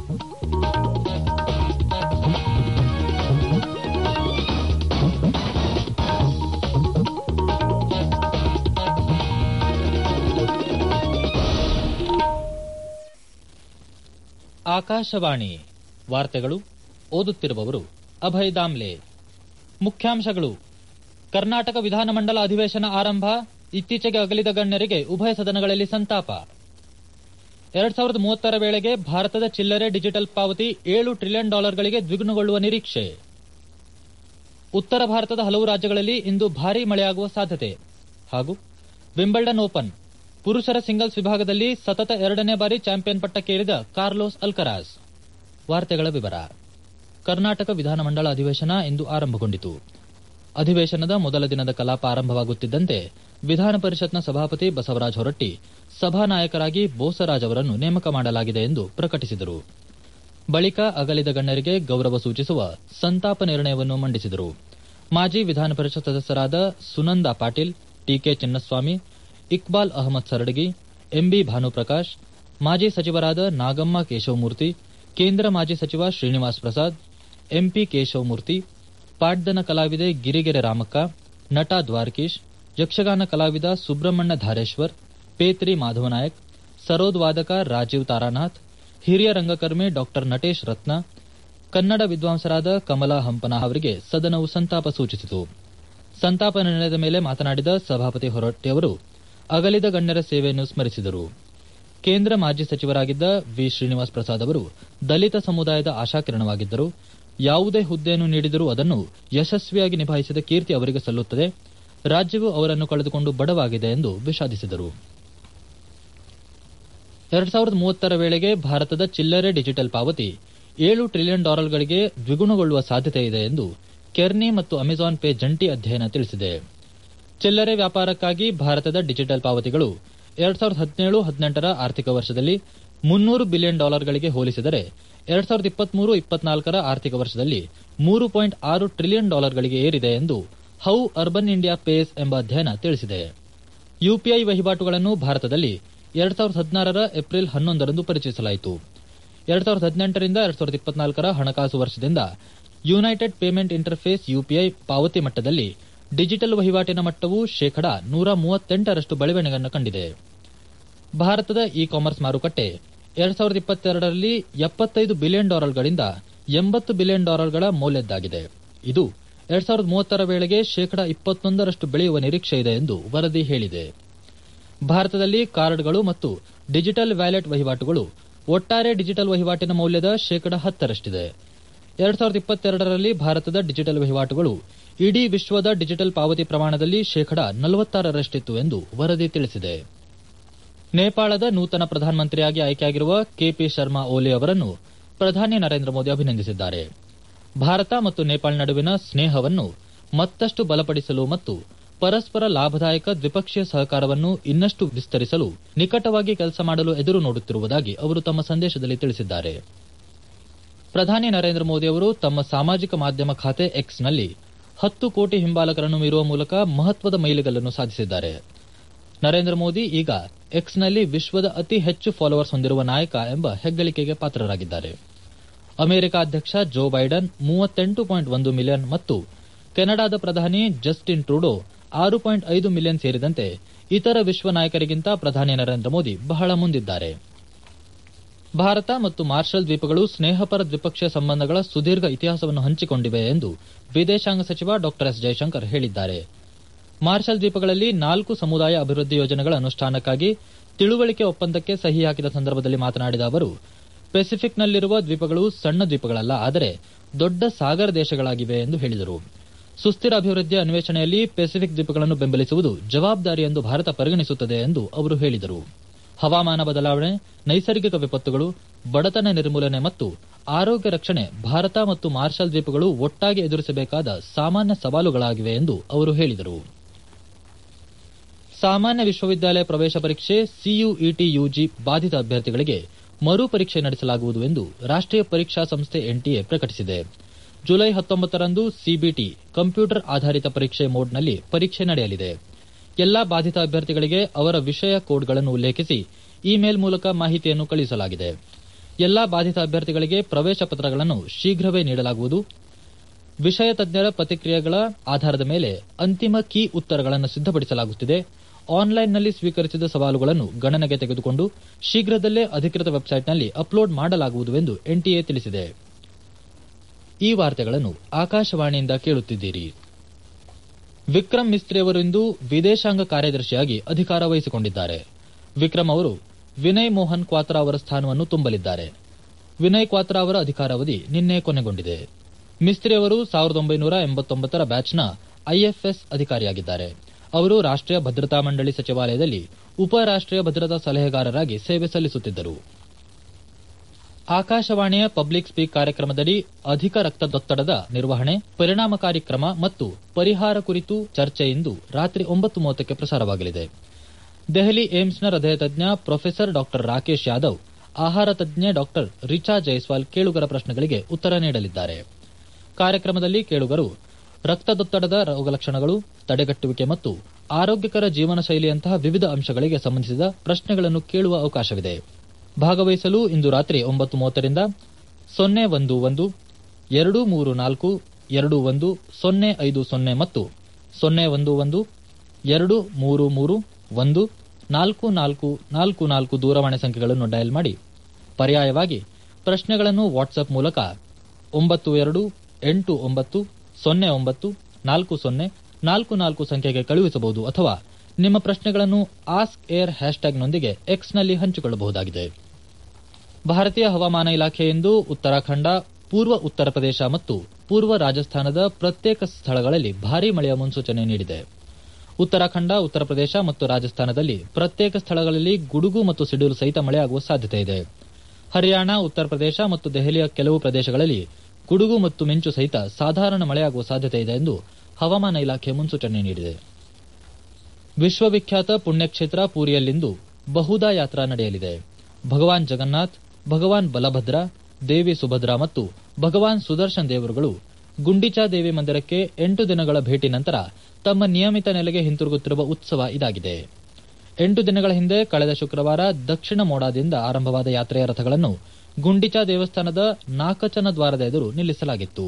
ಆಕಾಶವಾಣಿ ವಾರ್ತೆಗಳು ಓದುತ್ತಿರುವವರು ಅಭಯ್ ದಾಮ್ಲೆ ಮುಖ್ಯಾಂಶಗಳು ಕರ್ನಾಟಕ ವಿಧಾನಮಂಡಲ ಅಧಿವೇಶನ ಆರಂಭ ಇತ್ತೀಚೆಗೆ ಅಗಲಿದ ಗಣ್ಯರಿಗೆ ಉಭಯ ಸದನಗಳಲ್ಲಿ ಸಂತಾಪ ಎರಡ್ ಸಾವಿರದ ಮೂವತ್ತರ ವೇಳೆಗೆ ಭಾರತದ ಚಿಲ್ಲರೆ ಡಿಜಿಟಲ್ ಪಾವತಿ ಏಳು ಟ್ರಿಲಿಯನ್ ಡಾಲರ್ಗಳಿಗೆ ದ್ವಿಗುಣಗೊಳ್ಳುವ ನಿರೀಕ್ಷೆ ಉತ್ತರ ಭಾರತದ ಹಲವು ರಾಜ್ಯಗಳಲ್ಲಿ ಇಂದು ಭಾರೀ ಮಳೆಯಾಗುವ ಸಾಧ್ಯತೆ ಹಾಗೂ ವಿಂಬಲ್ಡನ್ ಓಪನ್ ಪುರುಷರ ಸಿಂಗಲ್ಸ್ ವಿಭಾಗದಲ್ಲಿ ಸತತ ಎರಡನೇ ಬಾರಿ ಚಾಂಪಿಯನ್ ಪಟ್ಟಕ್ಕೇರಿದ ಕಾರ್ಲೋಸ್ ಅಲ್ಕರಾಸ್ ವಾರ್ತೆಗಳ ವಿವರ ಕರ್ನಾಟಕ ವಿಧಾನಮಂಡಲ ಅಧಿವೇಶನ ಇಂದು ಆರಂಭಗೊಂಡಿತು ಅಧಿವೇಶನದ ಮೊದಲ ದಿನದ ಕಲಾಪ ಆರಂಭವಾಗುತ್ತಿದ್ದಂತೆ ವಿಧಾನ ಪರಿಷತ್ನ ಸಭಾಪತಿ ಬಸವರಾಜ ಹೊರಟ್ಟಿ ಸಭಾನಾಯಕರಾಗಿ ಬೋಸರಾಜ್ ಅವರನ್ನು ನೇಮಕ ಮಾಡಲಾಗಿದೆ ಎಂದು ಪ್ರಕಟಿಸಿದರು ಬಳಿಕ ಅಗಲಿದ ಗಣ್ಯರಿಗೆ ಗೌರವ ಸೂಚಿಸುವ ಸಂತಾಪ ನಿರ್ಣಯವನ್ನು ಮಂಡಿಸಿದರು ಮಾಜಿ ವಿಧಾನ ಪರಿಷತ್ ಸದಸ್ಯರಾದ ಸುನಂದಾ ಪಾಟೀಲ್ ಟಿಕೆ ಚಿನ್ನಸ್ವಾಮಿ ಇಕ್ಬಾಲ್ ಅಹಮದ್ ಸರಡಗಿ ಎಂಬಿ ಭಾನುಪ್ರಕಾಶ್ ಮಾಜಿ ಸಚಿವರಾದ ನಾಗಮ್ಮ ಕೇಶವಮೂರ್ತಿ ಕೇಂದ್ರ ಮಾಜಿ ಸಚಿವ ಶ್ರೀನಿವಾಸ್ ಪ್ರಸಾದ್ ಎಂಪಿ ಕೇಶವಮೂರ್ತಿ ಪಾಡ್ದನ ಕಲಾವಿದೆ ಗಿರಿಗೆರೆ ರಾಮಕ್ಕ ನಟ ದ್ವಾರಕೀಶ್ ಯಕ್ಷಗಾನ ಕಲಾವಿದ ಸುಬ್ರಹ್ಮಣ್ಯ ಧಾರೇಶ್ವರ್ ಪೇತ್ರಿ ಮಾಧವನಾಯಕ್ ಸರೋದ್ ವಾದಕ ರಾಜೀವ್ ತಾರಾನಾಥ್ ಹಿರಿಯ ರಂಗಕರ್ಮಿ ಡಾ ನಟೇಶ್ ರತ್ನ ಕನ್ನಡ ವಿದ್ವಾಂಸರಾದ ಕಮಲಾ ಹಂಪನ ಅವರಿಗೆ ಸದನವು ಸಂತಾಪ ಸೂಚಿಸಿತು ಸಂತಾಪ ನಿರ್ಣಯದ ಮೇಲೆ ಮಾತನಾಡಿದ ಸಭಾಪತಿ ಹೊರಟ್ಟಿ ಅವರು ಅಗಲಿದ ಗಣ್ಯರ ಸೇವೆಯನ್ನು ಸ್ಮರಿಸಿದರು ಕೇಂದ್ರ ಮಾಜಿ ಸಚಿವರಾಗಿದ್ದ ವಿ ಶ್ರೀನಿವಾಸ್ ಪ್ರಸಾದ್ ಅವರು ದಲಿತ ಸಮುದಾಯದ ಆಶಾಕಿರಣವಾಗಿದ್ದರು ಯಾವುದೇ ಹುದ್ದೆಯನ್ನು ನೀಡಿದರೂ ಅದನ್ನು ಯಶಸ್ವಿಯಾಗಿ ನಿಭಾಯಿಸಿದ ಕೀರ್ತಿ ಅವರಿಗೆ ಸಲ್ಲುತ್ತದೆ ರಾಜ್ಯವು ಅವರನ್ನು ಕಳೆದುಕೊಂಡು ಬಡವಾಗಿದೆ ಎಂದು ವಿಷಾದಿಸಿದರು ಎರಡ್ ಸಾವಿರದ ಮೂವತ್ತರ ವೇಳೆಗೆ ಭಾರತದ ಚಿಲ್ಲರೆ ಡಿಜಿಟಲ್ ಪಾವತಿ ಏಳು ಟ್ರಿಲಿಯನ್ ಡಾಲರ್ಗಳಿಗೆ ದ್ವಿಗುಣಗೊಳ್ಳುವ ಸಾಧ್ಯತೆ ಇದೆ ಎಂದು ಕೆರ್ನಿ ಮತ್ತು ಅಮೆಜಾನ್ ಪೇ ಜಂಟಿ ಅಧ್ಯಯನ ತಿಳಿಸಿದೆ ಚಿಲ್ಲರೆ ವ್ಯಾಪಾರಕ್ಕಾಗಿ ಭಾರತದ ಡಿಜಿಟಲ್ ಪಾವತಿಗಳು ಎರಡ್ ಸಾವಿರದ ಹದಿನೇಳು ಹದಿನೆಂಟರ ಆರ್ಥಿಕ ವರ್ಷದಲ್ಲಿ ಮುನ್ನೂರು ಬಿಲಿಯನ್ ಡಾಲರ್ಗಳಿಗೆ ಹೋಲಿಸಿದರೆ ಎರಡ್ ಸಾವಿರದ ಇಪ್ಪತ್ಮೂರು ಇಪ್ಪತ್ನಾಲ್ಕರ ಆರ್ಥಿಕ ವರ್ಷದಲ್ಲಿ ಮೂರು ಪಾಯಿಂಟ್ ಆರು ಟ್ರಿಲಿಯನ್ ಡಾಲರ್ಗಳಿಗೆ ಏರಿದೆ ಎಂದು ಹೌ ಅರ್ಬನ್ ಇಂಡಿಯಾ ಪೇಸ್ ಎಂಬ ಅಧ್ಯಯನ ತಿಳಿಸಿದೆ ಯುಪಿಐ ವಹಿವಾಟುಗಳನ್ನು ಭಾರತದಲ್ಲಿ ಎರಡ್ ಸಾವಿರದ ಹದಿನಾರರ ಏಪ್ರಿಲ್ ಹನ್ನೊಂದರಂದು ಪರಿಚಯಿಸಲಾಯಿತು ಎರಡ್ ಸಾವಿರದ ಹದಿನೆಂಟರಿಂದ ಎರಡ್ ಸಾವಿರದ ಇಪ್ಪತ್ನಾಲ್ಕರ ಹಣಕಾಸು ವರ್ಷದಿಂದ ಯುನೈಟೆಡ್ ಪೇಮೆಂಟ್ ಇಂಟರ್ಫೇಸ್ ಯುಪಿಐ ಪಾವತಿ ಮಟ್ಟದಲ್ಲಿ ಡಿಜಿಟಲ್ ವಹಿವಾಟಿನ ಮಟ್ಟವು ಶೇಕಡಾ ನೂರ ಮೂವತ್ತೆಂಟರಷ್ಟು ಬೆಳವಣಿಗೆಯನ್ನು ಕಂಡಿದೆ ಭಾರತದ ಇ ಕಾಮರ್ಸ್ ಮಾರುಕಟ್ಟೆ ಎರಡ್ ಸಾವಿರದ ಇಪ್ಪತ್ತೆರಡರಲ್ಲಿ ಎಪ್ಪತ್ತೈದು ಬಿಲಿಯನ್ ಡಾಲರ್ಗಳಿಂದ ಎಂಬತ್ತು ಬಿಲಿಯನ್ ಡಾಲರ್ಗಳ ಮೌಲ್ಯದ್ದಾಗಿದೆ ಇದು ಎರಡ್ ಸಾವಿರದ ಮೂವತ್ತರ ವೇಳೆಗೆ ಶೇಕಡಾ ಇಪ್ಪತ್ತೊಂದರಷ್ಟು ಬೆಳೆಯುವ ನಿರೀಕ್ಷೆ ಇದೆ ಎಂದು ವರದಿ ಹೇಳಿದೆ ಭಾರತದಲ್ಲಿ ಕಾರ್ಡ್ಗಳು ಮತ್ತು ಡಿಜಿಟಲ್ ವ್ಯಾಲೆಟ್ ವಹಿವಾಟುಗಳು ಒಟ್ಟಾರೆ ಡಿಜಿಟಲ್ ವಹಿವಾಟಿನ ಮೌಲ್ಯದ ಶೇಕಡಾ ಹತ್ತರಷ್ಟಿದೆ ಎರಡ್ ಸಾವಿರದ ಇಪ್ಪತ್ತೆರಡರಲ್ಲಿ ಭಾರತದ ಡಿಜಿಟಲ್ ವಹಿವಾಟುಗಳು ಇಡೀ ವಿಶ್ವದ ಡಿಜಿಟಲ್ ಪಾವತಿ ಪ್ರಮಾಣದಲ್ಲಿ ಶೇಕಡಾ ನಲವತ್ತಾರರಷ್ಟಿತ್ತು ಎಂದು ವರದಿ ತಿಳಿಸಿದೆ ನೇಪಾಳದ ನೂತನ ಪ್ರಧಾನಮಂತ್ರಿಯಾಗಿ ಆಯ್ಕೆಯಾಗಿರುವ ಕೆಪಿ ಶರ್ಮಾ ಓಲಿ ಅವರನ್ನು ಪ್ರಧಾನಿ ನರೇಂದ್ರ ಮೋದಿ ಅಭಿನಂದಿಸಿದ್ದಾರೆ ಭಾರತ ಮತ್ತು ನೇಪಾಳ ನಡುವಿನ ಸ್ನೇಹವನ್ನು ಮತ್ತಷ್ಟು ಬಲಪಡಿಸಲು ಮತ್ತು ಪರಸ್ಪರ ಲಾಭದಾಯಕ ದ್ವಿಪಕ್ಷೀಯ ಸಹಕಾರವನ್ನು ಇನ್ನಷ್ಟು ವಿಸ್ತರಿಸಲು ನಿಕಟವಾಗಿ ಕೆಲಸ ಮಾಡಲು ಎದುರು ನೋಡುತ್ತಿರುವುದಾಗಿ ಅವರು ತಮ್ಮ ಸಂದೇಶದಲ್ಲಿ ತಿಳಿಸಿದ್ದಾರೆ ಪ್ರಧಾನಿ ನರೇಂದ್ರ ಮೋದಿ ಅವರು ತಮ್ಮ ಸಾಮಾಜಿಕ ಮಾಧ್ಯಮ ಖಾತೆ ಎಕ್ಸ್ನಲ್ಲಿ ಹತ್ತು ಕೋಟಿ ಹಿಂಬಾಲಕರನ್ನು ಮೀರುವ ಮೂಲಕ ಮಹತ್ವದ ಮೈಲಿಗಲ್ಲನ್ನು ಸಾಧಿಸಿದ್ದಾರೆ ನರೇಂದ್ರ ಮೋದಿ ಈಗ ಎಕ್ಸ್ನಲ್ಲಿ ವಿಶ್ವದ ಅತಿ ಹೆಚ್ಚು ಫಾಲೋವರ್ಸ್ ಹೊಂದಿರುವ ನಾಯಕ ಎಂಬ ಹೆಗ್ಗಳಿಕೆಗೆ ಪಾತ್ರರಾಗಿದ್ದಾರೆ ಅಮೆರಿಕ ಅಧ್ಯಕ್ಷ ಜೋ ಬೈಡನ್ ಮೂವತ್ತೆಂಟು ಪಾಯಿಂಟ್ ಒಂದು ಮಿಲಿಯನ್ ಮತ್ತು ಕೆನಡಾದ ಪ್ರಧಾನಿ ಜಸ್ಟಿನ್ ಟ್ರೂಡೋ ಆರು ಪಾಯಿಂಟ್ ಐದು ಮಿಲಿಯನ್ ಸೇರಿದಂತೆ ಇತರ ವಿಶ್ವ ನಾಯಕರಿಗಿಂತ ಪ್ರಧಾನಿ ನರೇಂದ್ರ ಮೋದಿ ಬಹಳ ಮುಂದಿದ್ದಾರೆ ಭಾರತ ಮತ್ತು ಮಾರ್ಷಲ್ ದ್ವೀಪಗಳು ಸ್ನೇಹಪರ ದ್ವಿಪಕ್ಷೀಯ ಸಂಬಂಧಗಳ ಸುದೀರ್ಘ ಇತಿಹಾಸವನ್ನು ಹಂಚಿಕೊಂಡಿವೆ ಎಂದು ವಿದೇಶಾಂಗ ಸಚಿವ ಡಾ ಎಸ್ ಜೈಶಂಕರ್ ಹೇಳಿದ್ದಾರೆ ಮಾರ್ಷಲ್ ದ್ವೀಪಗಳಲ್ಲಿ ನಾಲ್ಕು ಸಮುದಾಯ ಅಭಿವೃದ್ಧಿ ಯೋಜನೆಗಳ ಅನುಷ್ಠಾನಕ್ಕಾಗಿ ತಿಳುವಳಿಕೆ ಒಪ್ಪಂದಕ್ಕೆ ಸಹಿ ಹಾಕಿದ ಸಂದರ್ಭದಲ್ಲಿ ಮಾತನಾಡಿದ ಅವರು ಪೆಸಿಫಿಕ್ನಲ್ಲಿರುವ ದ್ವೀಪಗಳು ಸಣ್ಣ ದ್ವೀಪಗಳಲ್ಲ ಆದರೆ ದೊಡ್ಡ ಸಾಗರ ದೇಶಗಳಾಗಿವೆ ಎಂದು ಹೇಳಿದರು ಸುಸ್ಥಿರ ಅಭಿವೃದ್ಧಿಯ ಅನ್ವೇಷಣೆಯಲ್ಲಿ ಪೆಸಿಫಿಕ್ ದ್ವೀಪಗಳನ್ನು ಬೆಂಬಲಿಸುವುದು ಜವಾಬ್ದಾರಿ ಎಂದು ಭಾರತ ಪರಿಗಣಿಸುತ್ತದೆ ಎಂದು ಅವರು ಹೇಳಿದರು ಹವಾಮಾನ ಬದಲಾವಣೆ ನೈಸರ್ಗಿಕ ವಿಪತ್ತುಗಳು ಬಡತನ ನಿರ್ಮೂಲನೆ ಮತ್ತು ಆರೋಗ್ಯ ರಕ್ಷಣೆ ಭಾರತ ಮತ್ತು ಮಾರ್ಷಲ್ ದ್ವೀಪಗಳು ಒಟ್ಟಾಗಿ ಎದುರಿಸಬೇಕಾದ ಸಾಮಾನ್ಯ ಸವಾಲುಗಳಾಗಿವೆ ಎಂದು ಅವರು ಹೇಳಿದರು ಸಾಮಾನ್ಯ ವಿಶ್ವವಿದ್ಯಾಲಯ ಪ್ರವೇಶ ಪರೀಕ್ಷೆ ಸಿಯುಇಟಿ ಯುಜಿ ಬಾಧಿತ ಅಭ್ಯರ್ಥಿಗಳಿಗೆ ಮರು ಪರೀಕ್ಷೆ ನಡೆಸಲಾಗುವುದು ಎಂದು ರಾಷ್ಟೀಯ ಪರೀಕ್ಷಾ ಸಂಸ್ಥೆ ಎನ್ಟಿಎ ಪ್ರಕಟಿಸಿದೆ ಜುಲೈ ಹತ್ತೊಂಬತ್ತರಂದು ಸಿಬಿಟಿ ಕಂಪ್ಯೂಟರ್ ಆಧಾರಿತ ಪರೀಕ್ಷೆ ಮೋಡ್ನಲ್ಲಿ ಪರೀಕ್ಷೆ ನಡೆಯಲಿದೆ ಎಲ್ಲಾ ಬಾಧಿತ ಅಭ್ಯರ್ಥಿಗಳಿಗೆ ಅವರ ವಿಷಯ ಕೋಡ್ಗಳನ್ನು ಉಲ್ಲೇಖಿಸಿ ಇಮೇಲ್ ಮೂಲಕ ಮಾಹಿತಿಯನ್ನು ಕಳುಹಿಸಲಾಗಿದೆ ಎಲ್ಲಾ ಬಾಧಿತ ಅಭ್ಯರ್ಥಿಗಳಿಗೆ ಪ್ರವೇಶ ಪತ್ರಗಳನ್ನು ಶೀಘ್ರವೇ ನೀಡಲಾಗುವುದು ವಿಷಯ ತಜ್ಞರ ಪ್ರತಿಕ್ರಿಯೆಗಳ ಆಧಾರದ ಮೇಲೆ ಅಂತಿಮ ಕೀ ಉತ್ತರಗಳನ್ನು ಸಿದ್ದಪಡಿಸಲಾಗುತ್ತಿದೆ ಆನ್ಲೈನ್ನಲ್ಲಿ ಸ್ವೀಕರಿಸಿದ ಸವಾಲುಗಳನ್ನು ಗಣನೆಗೆ ತೆಗೆದುಕೊಂಡು ಶೀಘ್ರದಲ್ಲೇ ಅಧಿಕೃತ ವೆಬ್ಸೈಟ್ನಲ್ಲಿ ಅಪ್ಲೋಡ್ ಮಾಡಲಾಗುವುದು ಎಂದು ಎನ್ಟಿಎ ತಿಳಿಸಿದೆ ಈ ವಾರ್ತೆಗಳನ್ನು ಆಕಾಶವಾಣಿಯಿಂದ ಕೇಳುತ್ತಿದ್ದೀರಿ ವಿಕ್ರಮ್ ಮಿಸ್ತ್ರಿ ಅವರು ಇಂದು ವಿದೇಶಾಂಗ ಕಾರ್ಯದರ್ಶಿಯಾಗಿ ಅಧಿಕಾರ ವಹಿಸಿಕೊಂಡಿದ್ದಾರೆ ವಿಕ್ರಮ್ ಅವರು ವಿನಯ್ ಮೋಹನ್ ಕ್ವಾತ್ರಾ ಅವರ ಸ್ಥಾನವನ್ನು ತುಂಬಲಿದ್ದಾರೆ ವಿನಯ್ ಕ್ವಾತ್ರಾ ಅವರ ಅಧಿಕಾರಾವಧಿ ನಿನ್ನೆ ಕೊನೆಗೊಂಡಿದೆ ಮಿಸ್ತ್ರಿ ಅವರು ಸಾವಿರದ ಒಂಬೈನೂರ ಎಂಬತ್ತೊಂಬತ್ತರ ಬ್ಯಾಚ್ನ ಐಎಫ್ಎಸ್ ಅಧಿಕಾರಿಯಾಗಿದ್ದಾರೆ ಅವರು ರಾಷ್ಟೀಯ ಭದ್ರತಾ ಮಂಡಳಿ ಸಚಿವಾಲಯದಲ್ಲಿ ಉಪ ರಾಷ್ಟೀಯ ಭದ್ರತಾ ಸಲಹೆಗಾರರಾಗಿ ಸೇವೆ ಸಲ್ಲಿಸುತ್ತಿದ್ದರು ಆಕಾಶವಾಣಿಯ ಪಬ್ಲಿಕ್ ಸ್ಪೀಕ್ ಕಾರ್ಯಕ್ರಮದಡಿ ಅಧಿಕ ರಕ್ತದೊತ್ತಡದ ನಿರ್ವಹಣೆ ಪರಿಣಾಮಕಾರಿ ಕ್ರಮ ಮತ್ತು ಪರಿಹಾರ ಕುರಿತು ಚರ್ಚೆ ಇಂದು ರಾತ್ರಿ ಒಂಬತ್ತು ಮೂವತ್ತಕ್ಕೆ ಪ್ರಸಾರವಾಗಲಿದೆ ದೆಹಲಿ ಏಮ್ಸ್ನ ಹೃದಯ ತಜ್ಞ ಪ್ರೊಫೆಸರ್ ಡಾ ರಾಕೇಶ್ ಯಾದವ್ ಆಹಾರ ತಜ್ಞೆ ಡಾ ರಿಚಾ ಜೈಸ್ವಾಲ್ ಕೇಳುಗರ ಪ್ರಶ್ನೆಗಳಿಗೆ ಉತ್ತರ ನೀಡಲಿದ್ದಾರೆ ಕಾರ್ಯಕ್ರಮದಲ್ಲಿ ಕೇಳುಗರು ರಕ್ತದೊತ್ತಡದ ರೋಗಲಕ್ಷಣಗಳು ತಡೆಗಟ್ಟುವಿಕೆ ಮತ್ತು ಆರೋಗ್ಯಕರ ಜೀವನ ಶೈಲಿಯಂತಹ ವಿವಿಧ ಅಂಶಗಳಿಗೆ ಸಂಬಂಧಿಸಿದ ಪ್ರಶ್ನೆಗಳನ್ನು ಕೇಳುವ ಅವಕಾಶವಿದೆ ಭಾಗವಹಿಸಲು ಇಂದು ರಾತ್ರಿ ಒಂಬತ್ತು ಮೂವತ್ತರಿಂದ ಸೊನ್ನೆ ಒಂದು ಒಂದು ಎರಡು ಮೂರು ನಾಲ್ಕು ಎರಡು ಒಂದು ಸೊನ್ನೆ ಐದು ಸೊನ್ನೆ ಮತ್ತು ಸೊನ್ನೆ ಒಂದು ಒಂದು ಎರಡು ಮೂರು ಮೂರು ಒಂದು ನಾಲ್ಕು ನಾಲ್ಕು ನಾಲ್ಕು ನಾಲ್ಕು ದೂರವಾಣಿ ಸಂಖ್ಯೆಗಳನ್ನು ಡಯಲ್ ಮಾಡಿ ಪರ್ಯಾಯವಾಗಿ ಪ್ರಶ್ನೆಗಳನ್ನು ವಾಟ್ಸ್ಆಪ್ ಮೂಲಕ ಒಂಬತ್ತು ಎರಡು ಎಂಟು ಒಂಬತ್ತು ಸೊನ್ನೆ ಒಂಬತ್ತು ನಾಲ್ಕು ಸೊನ್ನೆ ನಾಲ್ಕು ನಾಲ್ಕು ಸಂಖ್ಯೆಗೆ ಕಳುಹಿಸಬಹುದು ಅಥವಾ ನಿಮ್ಮ ಪ್ರಶ್ನೆಗಳನ್ನು ಆಸ್ಕ್ ಏರ್ ಹ್ಯಾಶ್ಟ್ಯಾಗ್ನೊಂದಿಗೆ ಎಕ್ಸ್ನಲ್ಲಿ ಹಂಚಿಕೊಳ್ಳಬಹುದಾಗಿದೆ ಭಾರತೀಯ ಹವಾಮಾನ ಇಲಾಖೆ ಇಂದು ಉತ್ತರಾಖಂಡ ಪೂರ್ವ ಉತ್ತರ ಪ್ರದೇಶ ಮತ್ತು ಪೂರ್ವ ರಾಜಸ್ಥಾನದ ಪ್ರತ್ಯೇಕ ಸ್ಥಳಗಳಲ್ಲಿ ಭಾರೀ ಮಳೆಯ ಮುನ್ಸೂಚನೆ ನೀಡಿದೆ ಉತ್ತರಾಖಂಡ ಉತ್ತರ ಪ್ರದೇಶ ಮತ್ತು ರಾಜಸ್ಥಾನದಲ್ಲಿ ಪ್ರತ್ಯೇಕ ಸ್ಥಳಗಳಲ್ಲಿ ಗುಡುಗು ಮತ್ತು ಸಿಡಿಲು ಸಹಿತ ಮಳೆಯಾಗುವ ಸಾಧ್ಯತೆ ಇದೆ ಹರಿಯಾಣ ಉತ್ತರ ಪ್ರದೇಶ ಮತ್ತು ದೆಹಲಿಯ ಕೆಲವು ಪ್ರದೇಶಗಳಲ್ಲಿ ಗುಡುಗು ಮತ್ತು ಮಿಂಚು ಸಹಿತ ಸಾಧಾರಣ ಮಳೆಯಾಗುವ ಸಾಧ್ಯತೆ ಇದೆ ಎಂದು ಹವಾಮಾನ ಇಲಾಖೆ ಮುನ್ಸೂಚನೆ ನೀಡಿದೆ ವಿಶ್ವವಿಖ್ಯಾತ ಪುಣ್ಯಕ್ಷೇತ್ರ ಪೂರಿಯಲ್ಲಿಂದು ಬಹುದಾ ಯಾತ್ರಾ ನಡೆಯಲಿದೆ ಭಗವಾನ್ ಜಗನ್ನಾಥ್ ಭಗವಾನ್ ಬಲಭದ್ರ ದೇವಿ ಸುಭದ್ರಾ ಮತ್ತು ಭಗವಾನ್ ಸುದರ್ಶನ್ ದೇವರುಗಳು ಗುಂಡಿಚಾ ದೇವಿ ಮಂದಿರಕ್ಕೆ ಎಂಟು ದಿನಗಳ ಭೇಟಿ ನಂತರ ತಮ್ಮ ನಿಯಮಿತ ನೆಲೆಗೆ ಹಿಂತಿರುಗುತ್ತಿರುವ ಉತ್ಸವ ಇದಾಗಿದೆ ಎಂಟು ದಿನಗಳ ಹಿಂದೆ ಕಳೆದ ಶುಕ್ರವಾರ ದಕ್ಷಿಣ ಮೋಡಾದಿಂದ ಆರಂಭವಾದ ಯಾತ್ರೆಯ ರಥಗಳನ್ನು ಗುಂಡಿಚಾ ದೇವಸ್ಥಾನದ ನಾಕಚನ ದ್ವಾರದ ಎದುರು ನಿಲ್ಲಿಸಲಾಗಿತ್ತು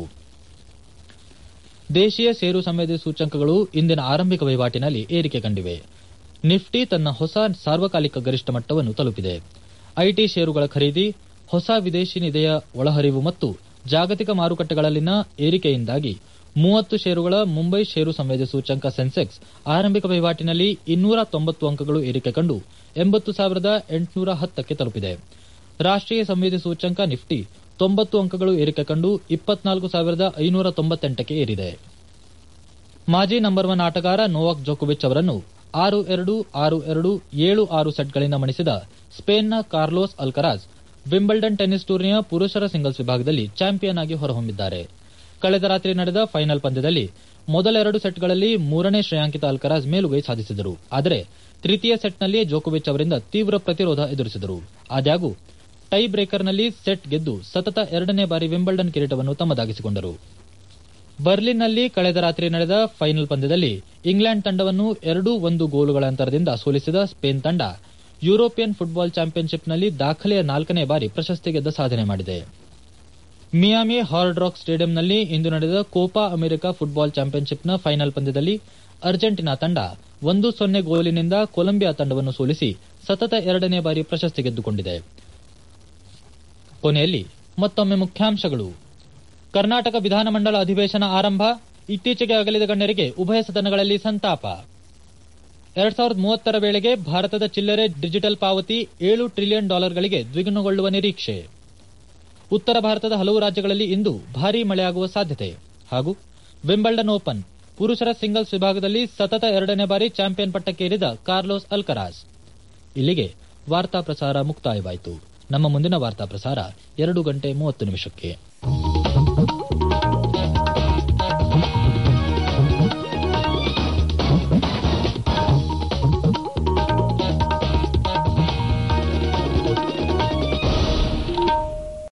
ದೇಶೀಯ ಷೇರು ಸಂವೇದಿ ಸೂಚ್ಯಂಕಗಳು ಇಂದಿನ ಆರಂಭಿಕ ವಹಿವಾಟಿನಲ್ಲಿ ಏರಿಕೆ ಕಂಡಿವೆ ನಿಫ್ಟಿ ತನ್ನ ಹೊಸ ಸಾರ್ವಕಾಲಿಕ ಗರಿಷ್ಠ ಮಟ್ಟವನ್ನು ತಲುಪಿದೆ ಐಟಿ ಷೇರುಗಳ ಖರೀದಿ ಹೊಸ ವಿದೇಶಿ ನಿಧಿಯ ಒಳಹರಿವು ಮತ್ತು ಜಾಗತಿಕ ಮಾರುಕಟ್ಟೆಗಳಲ್ಲಿನ ಏರಿಕೆಯಿಂದಾಗಿ ಮೂವತ್ತು ಷೇರುಗಳ ಮುಂಬೈ ಷೇರು ಸಂವೇದಿ ಸೂಚ್ಯಂಕ ಸೆನ್ಸೆಕ್ಸ್ ಆರಂಭಿಕ ವಹಿವಾಟಿನಲ್ಲಿ ಇನ್ನೂರ ತೊಂಬತ್ತು ಅಂಕಗಳು ಏರಿಕೆ ಕಂಡು ಎಂಬತ್ತು ಸಾವಿರದ ಎಂಟುನೂರ ಹತ್ತಕ್ಕೆ ತಲುಪಿದೆ ರಾಷ್ಟೀಯ ಸಂವೇದಿ ಸೂಚ್ಯಂಕ ನಿಫ್ಟಿ ತೊಂಬತ್ತು ಅಂಕಗಳು ಏರಿಕೆ ಕಂಡು ಇಪ್ಪತ್ನಾಲ್ಕು ಸಾವಿರದ ಐನೂರ ತೊಂಬತ್ತೆಂಟಕ್ಕೆ ಏರಿದೆ ಮಾಜಿ ನಂಬರ್ ಒನ್ ಆಟಗಾರ ನೋವಾಕ್ ಜೋಕೋವಿಚ್ ಅವರನ್ನು ಆರು ಎರಡು ಆರು ಎರಡು ಏಳು ಆರು ಸೆಟ್ಗಳಿಂದ ಮಣಿಸಿದ ಸ್ಪೇನ್ನ ಕಾರ್ಲೋಸ್ ಅಲ್ಕರಾಜ್ ವಿಂಬಲ್ಡನ್ ಟೆನ್ನಿಸ್ ಟೂರ್ನಿಯ ಪುರುಷರ ಸಿಂಗಲ್ಸ್ ವಿಭಾಗದಲ್ಲಿ ಚಾಂಪಿಯನ್ ಆಗಿ ಹೊರಹೊಮ್ಮಿದ್ದಾರೆ ಕಳೆದ ರಾತ್ರಿ ನಡೆದ ಫೈನಲ್ ಪಂದ್ಯದಲ್ಲಿ ಮೊದಲ ಎರಡು ಸೆಟ್ಗಳಲ್ಲಿ ಮೂರನೇ ಶ್ರೇಯಾಂಕಿತ ಅಲ್ಕರಾಜ್ ಮೇಲುಗೈ ಸಾಧಿಸಿದರು ಆದರೆ ತೃತೀಯ ಸೆಟ್ನಲ್ಲಿ ಜೋಕೋವಿಚ್ ಅವರಿಂದ ತೀವ್ರ ಪ್ರತಿರೋಧ ಎದುರಿಸಿದರು ಆದಾಗ್ಯೂ ಟೈ ಬ್ರೇಕರ್ನಲ್ಲಿ ಸೆಟ್ ಗೆದ್ದು ಸತತ ಎರಡನೇ ಬಾರಿ ವಿಂಬಲ್ಡನ್ ಕಿರೀಟವನ್ನು ತಮ್ಮದಾಗಿಸಿಕೊಂಡರು ಬರ್ಲಿನ್ನಲ್ಲಿ ಕಳೆದ ರಾತ್ರಿ ನಡೆದ ಫೈನಲ್ ಪಂದ್ಯದಲ್ಲಿ ಇಂಗ್ಲೆಂಡ್ ತಂಡವನ್ನು ಎರಡೂ ಒಂದು ಗೋಲುಗಳ ಅಂತರದಿಂದ ಸೋಲಿಸಿದ ಸ್ಪೇನ್ ತಂಡ ಯುರೋಪಿಯನ್ ಫುಟ್ಬಾಲ್ ಚಾಂಪಿಯನ್ಶಿಪ್ನಲ್ಲಿ ದಾಖಲೆಯ ನಾಲ್ಕನೇ ಬಾರಿ ಪ್ರಶಸ್ತಿ ಗೆದ್ದ ಸಾಧನೆ ಮಾಡಿದೆ ಮಿಯಾಮಿ ಹಾರ್ಡ್ ರಾಕ್ ಸ್ಟೇಡಿಯಂನಲ್ಲಿ ಇಂದು ನಡೆದ ಕೋಪಾ ಅಮೆರಿಕ ಫುಟ್ಬಾಲ್ ಚಾಂಪಿಯನ್ಶಿಪ್ನ ಫೈನಲ್ ಪಂದ್ಯದಲ್ಲಿ ಅರ್ಜೆಂಟೀನಾ ತಂಡ ಒಂದು ಸೊನ್ನೆ ಗೋಲಿನಿಂದ ಕೊಲಂಬಿಯಾ ತಂಡವನ್ನು ಸೋಲಿಸಿ ಸತತ ಎರಡನೇ ಬಾರಿ ಪ್ರಶಸ್ತಿ ಗೆದ್ದುಕೊಂಡಿದೆ ಕೊನೆಯಲ್ಲಿ ಮತ್ತೊಮ್ಮೆ ಮುಖ್ಯಾಂಶಗಳು ಕರ್ನಾಟಕ ವಿಧಾನಮಂಡಲ ಅಧಿವೇಶನ ಆರಂಭ ಇತ್ತೀಚೆಗೆ ಅಗಲಿದ ಗಣ್ಯರಿಗೆ ಉಭಯ ಸದನಗಳಲ್ಲಿ ಸಂತಾಪ ಎರಡ್ ಸಾವಿರದ ಮೂವತ್ತರ ವೇಳೆಗೆ ಭಾರತದ ಚಿಲ್ಲರೆ ಡಿಜಿಟಲ್ ಪಾವತಿ ಏಳು ಟ್ರಿಲಿಯನ್ ಡಾಲರ್ಗಳಿಗೆ ದ್ವಿಗುಣಗೊಳ್ಳುವ ನಿರೀಕ್ಷೆ ಉತ್ತರ ಭಾರತದ ಹಲವು ರಾಜ್ಯಗಳಲ್ಲಿ ಇಂದು ಭಾರೀ ಮಳೆಯಾಗುವ ಸಾಧ್ಯತೆ ಹಾಗೂ ವಿಂಬಲ್ಡನ್ ಓಪನ್ ಪುರುಷರ ಸಿಂಗಲ್ಸ್ ವಿಭಾಗದಲ್ಲಿ ಸತತ ಎರಡನೇ ಬಾರಿ ಚಾಂಪಿಯನ್ ಪಟ್ಟಕ್ಕೇರಿದ ಕಾರ್ಲೋಸ್ ಅಲ್ಕರಾಸ್ ಇಲ್ಲಿಗೆ ವಾರ್ತಾ ಪ್ರಸಾರ ಮುಕ್ತಾಯವಾಯಿತು ನಮ್ಮ ಮುಂದಿನ ವಾರ್ತಾ ಪ್ರಸಾರ ಎರಡು ಗಂಟೆ ಮೂವತ್ತು ನಿಮಿಷಕ್ಕೆ